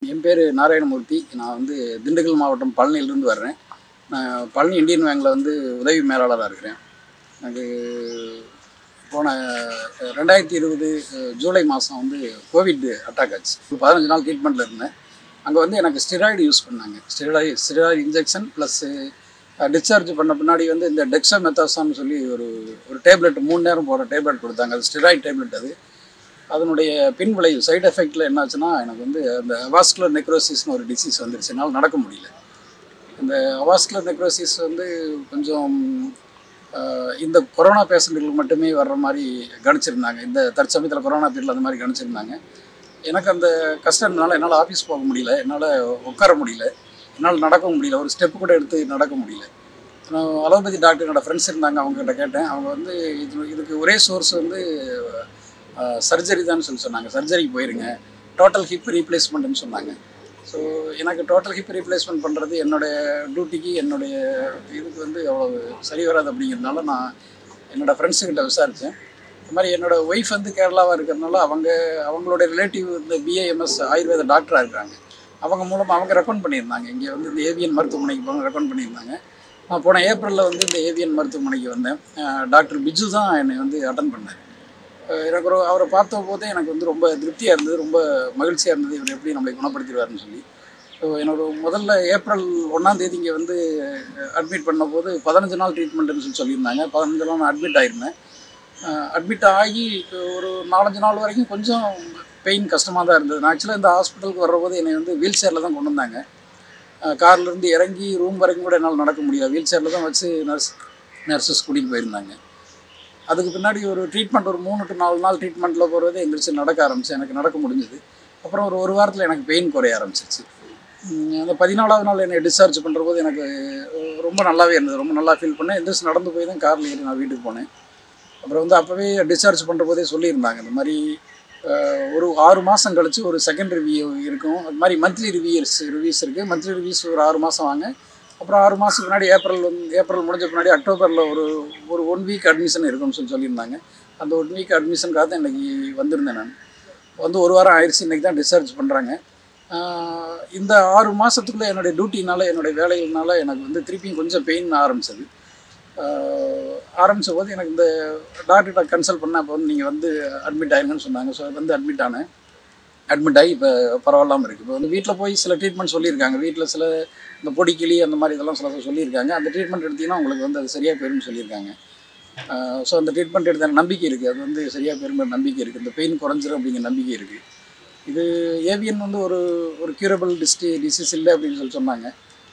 என் பேர் நாராயணமூர்த்தி நான் வந்து திண்டுக்கல் மாவட்டம் பழனியிலிருந்து வர்றேன் நான் பழனி இந்தியன் பேங்கில் வந்து உதவி மேலாளராக இருக்கிறேன் எனக்கு போன ரெண்டாயிரத்தி இருபது ஜூலை மாதம் வந்து கோவிட் அட்டாக் ஆச்சு ஒரு பதினஞ்சு நாள் ட்ரீட்மெண்ட்டில் இருந்தேன் அங்கே வந்து எனக்கு ஸ்டிராய்டு யூஸ் பண்ணாங்க steroid steroid injection plus discharge பண்ண பின்னாடி வந்து இந்த டெக்ஸாமெத்தாசான்னு சொல்லி ஒரு ஒரு டேப்லெட் மூணு நேரம் போகிற டேப்லெட் கொடுத்தாங்க அது ஸ்டிராய்டு டேப்லெட் அது அதனுடைய பின் விளைவு சைடு எஃபெக்டில் என்னாச்சுன்னா எனக்கு வந்து அந்த அவாஸ்குலர் நெக்ரோசிஸ்னு ஒரு டிசீஸ் வந்துருச்சு என்னால் நடக்க முடியல இந்த அவாஸ்குலர் நெக்ரோசிஸ் வந்து கொஞ்சம் ஆஹ், இந்த கொரோனா பேஷண்ட்டுகளுக்கு மட்டுமே வர்ற மாதிரி கணிச்சிருந்தாங்க இந்த தற்சமயத்தில் கொரோனா பீரியடில் அந்த மாதிரி கணிச்சிருந்தாங்க எனக்கு அந்த கஷ்டம்னால என்னால் ஆஃபீஸ் போக முடியல என்னால் உட்கார முடியல என்னால் நடக்கவும் முடியல ஒரு ஸ்டெப்பு கூட எடுத்து நடக்க முடியல நான் அலோபதி டாக்டர் என்னோட ஃப்ரெண்ட்ஸ் இருந்தாங்க அவங்ககிட்ட கேட்டேன் அவங்க வந்து இது இதுக்கு ஒரே சோர்ஸ் வந்து சர்ஜரி தான் சொல்லி சொன்னாங்க சர்ஜரிக்கு போயிருங்க டோட்டல் ஹிப் ரீப்ளேஸ்மெண்ட்னு சொன்னாங்க ஸோ எனக்கு டோட்டல் ஹிப் ரீப்ளேஸ்மெண்ட் பண்ணுறது என்னுடைய டியூட்டிக்கு என்னுடைய இதுக்கு வந்து அவ்வளோ சரி வராது அப்படிங்கிறதுனால நான் என்னோடய ஃப்ரெண்ட்ஸுக்கிட்ட விசாரித்தேன் இந்த மாதிரி என்னோட ஒய்ஃப் வந்து கேரளாவாக இருக்கிறதுனால அவங்க அவங்களோட ரிலேட்டிவ் இந்த பிஏஎம்எஸ் ஆயுர்வேத டாக்டராக இருக்கிறாங்க அவங்க மூலமாக அவங்க ரெக்கமெண்ட் பண்ணியிருந்தாங்க இங்கே வந்து இந்த ஏவியன் மருத்துவமனைக்கு போக ரெக்கமெண்ட் பண்ணியிருந்தாங்க நான் போன ஏப்ரலில் வந்து இந்த ஏவியன் மருத்துவமனைக்கு வந்தேன் அஹ் டாக்டர் பிஜு தான் என்னை வந்து அட்டன் பண்ணார் அஹ் எனக்கு ஒரு அவரை பார்த்த போதே எனக்கு வந்து ரொம்ப திருப்தியாக இருந்தது ரொம்ப மகிழ்ச்சியாக இருந்தது இவர் எப்படி நம்மளை குணப்படுத்திடுவார்னு சொல்லி ஸோ என்னோட முதல்ல ஏப்ரல் ஒன்றாம் தேதி இங்கே வந்து அட்மிட் பண்ண போது பதினஞ்சு நாள் ட்ரீட்மெண்ட்னு சொல்லி சொல்லியிருந்தாங்க பதினஞ்சு நாள் நான் அட்மிட் ஆயிருந்தேன் அட்மிட் ஆகி ஒரு நாலஞ்சு நாள் வரைக்கும் கொஞ்சம் பெயின் கஷ்டமாக தான் இருந்தது நான் ஆக்சுவலாக இந்த ஹாஸ்பிட்டலுக்கு வர்றபோது என்னை வந்து வீல் சேரில் தான் கொண்டு வந்தாங்க கார்லேருந்து இறங்கி ரூம் வரைக்கும் கூட என்னால் நடக்க முடியாது வீல் சேரில் தான் வச்சு நர்ஸ் நர்சஸ் கூட்டிகிட்டு போயிருந்தாங்க அதுக்கு பின்னாடி ஒரு ட்ரீட்மெண்ட் ஒரு மூணு டு நாலு நாள் ட்ரீட்மெண்ட்டில் போகிறது எந்திரிச்சு நடக்க ஆரம்பிச்சு எனக்கு நடக்க முடிஞ்சது அப்புறம் ஒரு ஒரு வாரத்தில் எனக்கு பெயின் குறைய ஆரம்பிச்சிச்சு உம் அந்த பதினாலாவது நாள் என்னை டிஸ்சார்ஜ் பண்ணுற போது எனக்கு அஹ், ரொம்ப நல்லாவே இருந்தது ரொம்ப நல்லா ஃபீல் பண்ணேன் எந்திரிச்சு நடந்து போய் தான் காரில் ஏறி நான் வீட்டுக்கு போனேன் அப்புறம் வந்து அப்போவே டிஸ்சார்ஜ் பண்ணுற போதே சொல்லியிருந்தாங்க இந்த மாதிரி அஹ், ஒரு ஆறு மாதம் கழிச்சு ஒரு செகண்ட் ரிவ்யூ இருக்கும் அது மாதிரி மந்த்லி ரிவ்யூஸ் ரிவ்யூஸ் இருக்குது மந்த்லி ரிவ்யூஸ் ஒரு ஆறு மாதம் வாங்க அப்புறம் ஆறு மாதத்துக்கு முன்னாடி ஏப்ரல் வந்து ஏப்ரல் முடிஞ்ச பின்னாடி அக்டோபரில் ஒரு ஒரு ஒன் வீக் அட்மிஷன் இருக்கும்னு சொல்லி சொல்லியிருந்தாங்க அந்த ஒன் வீக் அட்மிஷனுக்காக தான் இன்றைக்கி வந்திருந்தேன் நான் வந்து ஒரு வாரம் ஆயிடுச்சு இன்றைக்கி தான் டிஸ்சார்ஜ் பண்ணுறாங்க இந்த ஆறு மாதத்துக்குள்ளே என்னுடைய டியூட்டினால என்னுடைய வேலைகள்னால எனக்கு வந்து திருப்பியும் கொஞ்சம் பெயின் ஆரம்பிச்சது ஆஹ் ஆரம்பிச்ச போது எனக்கு இந்த டாக்டர்கிட்ட கன்சல்ட் பண்ண அப்போ வந்து நீங்கள் வந்து அட்மிட் ஆயிருங்கன்னு சொன்னாங்க ஸோ வந்து அட்மிட் ஆனேன் அட்மிட் ஆகி இப்போ பரவாயில்லாமல் இருக்குது இப்போ வந்து வீட்டில் போய் சில ட்ரீட்மெண்ட் சொல்லியிருக்காங்க வீட்டில் சில இந்த பொடி கிளி அந்த மாதிரி இதெல்லாம் சில சொல்லியிருக்காங்க அந்த ட்ரீட்மெண்ட் எடுத்தீங்கன்னா உங்களுக்கு வந்து அது சரியாக போயிரும்னு சொல்லியிருக்காங்க ஸோ அந்த ட்ரீட்மெண்ட் எடுத்த எனக்கு நம்பிக்கை இருக்குது அது வந்து சரியாக போயிருங்கிற நம்பிக்கை இருக்குது இந்த பெயின் குறைஞ்சிரும் அப்படிங்கிற நம்பிக்கை இருக்குது இது ஏவியன் வந்து ஒரு ஒரு க்யூரபிள் டிஸ்டி டிசீஸ் இல்லை அப்படின்னு சொல்லி சொன்னாங்க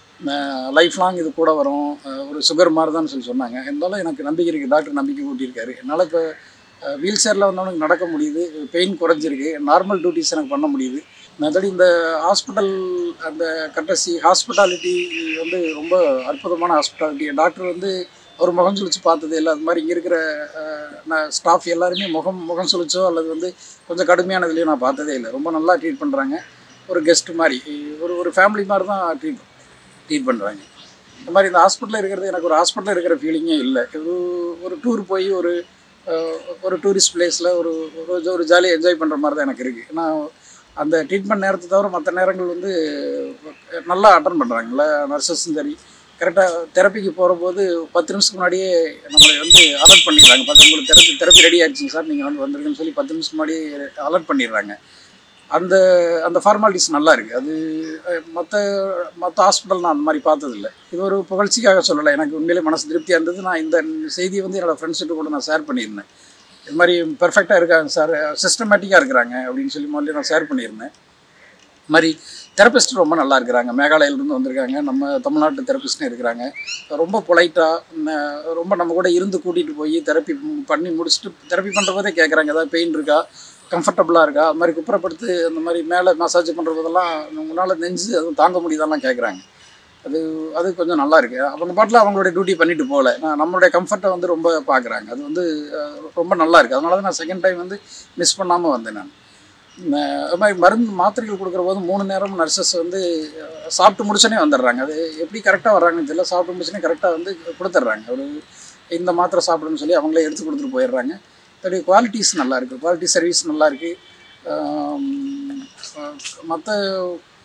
லைஃப் லாங் இது கூட வரும் அஹ் ஒரு சுகர் மாதிரி தான் சொல்லி சொன்னாங்க இருந்தாலும் எனக்கு நம்பிக்கை இருக்குது டாக்டர் நம்பிக்கை கூட்டியிருக்காரு என்னால் இப்போ வீல் சேரில் வந்தவனுக்கு நடக்க முடியுது பெயின் குறைஞ்சிருக்கு நார்மல் டியூட்டிஸ் எனக்கு பண்ண முடியுது மற்றபடி இந்த ஹாஸ்பிட்டல் அந்த கட்டசி ஹாஸ்பிட்டாலிட்டி வந்து ரொம்ப அற்புதமான ஹாஸ்பிட்டாலிட்டி டாக்டர் வந்து ஒரு முகம் சுழிச்சு பார்த்தது இல்லை அது மாதிரி இங்கே இருக்கிற ஸ்டாஃப் எல்லாருமே முகம் முகம் சுழிச்சோ அல்லது வந்து கொஞ்சம் கடுமையானதுலையோ நான் பார்த்ததே இல்லை ரொம்ப நல்லா ட்ரீட் பண்ணுறாங்க ஒரு கெஸ்ட் மாதிரி ஒரு ஒரு ஃபேமிலி மாதிரி தான் ட்ரீட் ட்ரீட் பண்ணுறாங்க இந்த மாதிரி இந்த ஹாஸ்பிட்டலில் இருக்கிறது எனக்கு ஒரு ஹாஸ்பிட்டலில் இருக்கிற ஃபீலிங்கே இல்லை ஒரு ஒரு டூர் போய் ஒரு அஹ், ஒரு டூரிஸ்ட் பிளேஸில் ஒரு ஒரு- ஒரு ஜாலியாக என்ஜாய் பண்ணுற மாதிரி தான் எனக்கு இருக்குது நான் அந்த ட்ரீட்மெண்ட் நேரத்தை தவிர மற்ற நேரங்கள் வந்து நல்லா அட்டன் பண்ணுறாங்கல்ல நர்சஸும் சரி கரெக்டாக தெரப்பிக்கு போகிற போது பத்து நிமிஷத்துக்கு முன்னாடியே நம்மளை வந்து அலர்ட் பண்ணிடுறாங்க பார்த்து உங்களுக்கு தெரப்பி தெரப்பி ரெடி ஆயிடுச்சுங்க சார் நீங்கள் வந்து வந்திருக்குன்னு சொல்லி பத்து நிமிஷத்துக்கு முன்னாடியே அலர்ட் பண்ணிடுறாங்க அந்த அந்த ஃபார்மாலிட்டிஸ் நல்லா இருக்குது அது மற்ற மற்ற ஹாஸ்பிட்டல் நான் அந்த மாதிரி பார்த்ததில்ல இது ஒரு புகழ்ச்சிக்காக சொல்லலை எனக்கு உண்மையிலே மனசு திருப்தியாக இருந்தது நான் இந்த செய்தியை வந்து என்னோடய ஃப்ரெண்ட்ஸ்கிட்ட கூட நான் ஷேர் பண்ணியிருந்தேன் இது மாதிரி பெர்ஃபெக்டாக இருக்காங்க சார் சிஸ்டமேட்டிக்காக இருக்கிறாங்க அப்படின்னு சொல்லி முதல்ல நான் ஷேர் பண்ணியிருந்தேன் இது மாதிரி தெரபிஸ்ட் ரொம்ப நல்லா இருக்கிறாங்க மேகாலயிலிருந்து வந்திருக்காங்க நம்ம தமிழ்நாட்டு தெரபிஸ்ட்னு இருக்கிறாங்க ரொம்ப பொலைட்டாக ரொம்ப நம்ம கூட இருந்து கூட்டிகிட்டு போய் தெரப்பி பண்ணி முடிச்சுட்டு தெரப்பி பண்ணுற போதே கேட்குறாங்க ஏதாவது பெயின் இருக்கா கம்ஃபர்டபுளாக இருக்கா அது மாதிரி குப்புறப்படுத்து அந்த மாதிரி மேலே மசாஜ் பண்ணுற போதெல்லாம் உங்களால் நெஞ்சு அதுவும் தாங்க முடியுதாலாம் கேட்குறாங்க அது அது கொஞ்சம் நல்லா இருக்கு அவங்க பாட்டில் அவங்களுடைய டியூட்டி பண்ணிட்டு போகல நான் நம்மளுடைய கம்ஃபர்ட்டை வந்து ரொம்ப பார்க்குறாங்க அது வந்து அஹ், ரொம்ப நல்லா இருக்குது அதனால தான் நான் செகண்ட் டைம் வந்து மிஸ் பண்ணாமல் வந்தேன் நான் அஹ், அது மாதிரி மருந்து மாத்திரைகள் கொடுக்குற போது மூணு நேரம் நர்சஸ் வந்து அஹ், சாப்பிட்டு முடிச்சோன்னே வந்துடுறாங்க அது எப்படி கரெக்டாக வர்றாங்கன்னு தெரியல சாப்பிட்டு முடிச்சோன்னே கரெக்டாக வந்து கொடுத்துட்றாங்க ஒரு இந்த மாத்திரை சாப்பிடுன்னு சொல்லி அவங்களே எடுத்து கொடுத்துட்டு போயிடுறாங்க அதோடைய குவாலிட்டிஸ் நல்லா இருக்குது குவாலிட்டி சர்வீஸ் நல்லா இருக்குது மற்ற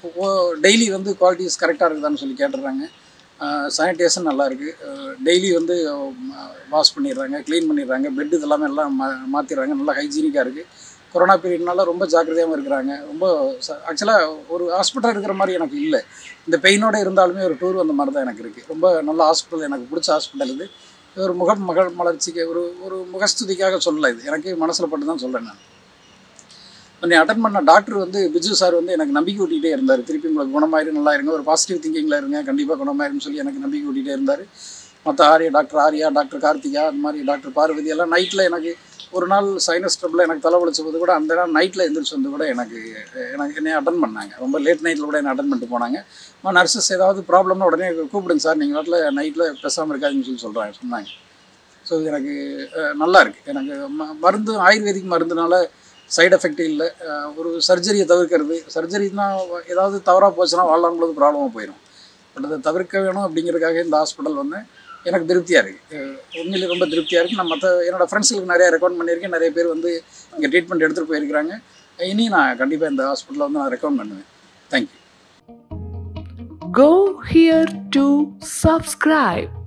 டெய்லி வந்து குவாலிட்டிஸ் கரெக்டாக இருக்குதான்னு சொல்லி கேட்டுடுறாங்க சானிடேஷன் நல்லா இருக்குது டெய்லி வந்து வாஷ் பண்ணிடுறாங்க க்ளீன் பண்ணிடுறாங்க பெட் இதெல்லாமே எல்லாம் மா மாற்றிடுறாங்க நல்லா ஹைஜீனிக்காக இருக்குது கொரோனா பீரியட்னால ரொம்ப ஜாக்கிரதையாகவும் இருக்கிறாங்க ரொம்ப ஆக்சுவலாக ஒரு ஹாஸ்பிட்டல் இருக்கிற மாதிரி எனக்கு இல்லை இந்த பெயினோட இருந்தாலுமே ஒரு டூர் வந்த மாதிரி தான் எனக்கு இருக்குது ரொம்ப நல்ல ஹாஸ்பிட்டல் எனக்கு பிடிச்ச ஹாஸ்பிட்டல் இது ஒரு முக மகள் மலர்ச்சிக்கு ஒரு ஒரு முகஸ்துதிக்காக சொல்லலை இது எனக்கு மனசில் பட்டு தான் சொல்கிறேன் நான் என்னை அட்டன் பண்ண டாக்டர் வந்து பிஜு சார் வந்து எனக்கு நம்பிக்கை ஊட்டிகிட்டே இருந்தார் திருப்பி உங்களுக்கு குணமாயிரு நல்லா இருங்க ஒரு பாசிட்டிவ் திங்கிங்கில் இருங்க கண்டிப்பாக குணமாயிருன்னு சொல்லி எனக்கு நம்பிக்கை ஊட்டிகிட்டே இருந்தார் மற்ற ஆர்யா டாக்டர் ஆர்யா டாக்டர் கார்த்திகா அந்த மாதிரி டாக்டர் பார்வதி எல்லாம் நைட்டில் எனக்கு ஒரு நாள் சைனஸ் ட்ரபிள் எனக்கு தலைவலிச்ச போது கூட அந்த நாள் நைட்டில் எந்திரிச்சு வந்து கூட எனக்கு எனக்கு என்னை அட்டன் பண்ணாங்க ரொம்ப லேட் நைட்டில் கூட என்னை அட்டன் பண்ணிட்டு போனாங்க நர்சஸ் ஏதாவது ப்ராப்ளம்னா உடனே கூப்பிடுங்க சார் நீங்கள் வாட்டில் நைட்டில் பேசாமல் இருக்காதுன்னு சொல்லி சொல்கிறாங்க சொன்னாங்க ஸோ எனக்கு நல்லா இருக்குது எனக்கு ம மருந்து ஆயுர்வேதிக் மருந்துனால சைடு எஃபெக்ட் இல்லை ஒரு சர்ஜரியை தவிர்க்கிறது சர்ஜரினா ஏதாவது தவறாக போச்சுன்னா வாழலாம்போது ப்ராப்ளமாக போயிடும் பட் அதை தவிர்க்க வேணும் அப்படிங்கிறதுக்காக இந்த ஹாஸ்பிட்டல் வந்து எனக்கு திருப்தியாக இருக்குது உண்மையிலே ரொம்ப திருப்தியாக இருக்குது நான் மற்ற என்னோடய ஃப்ரெண்ட்ஸுக்கு நிறைய ரெக்கமெண்ட் பண்ணியிருக்கேன் நிறைய பேர் வந்து இங்கே ட்ரீட்மெண்ட் எடுத்துகிட்டு போயிருக்கிறாங்க இனி நான் கண்டிப்பாக இந்த ஹாஸ்பிட்டலில் வந்து நான் ரெக்கமெண்ட் பண்ணுவேன் thank you Go here to subscribe.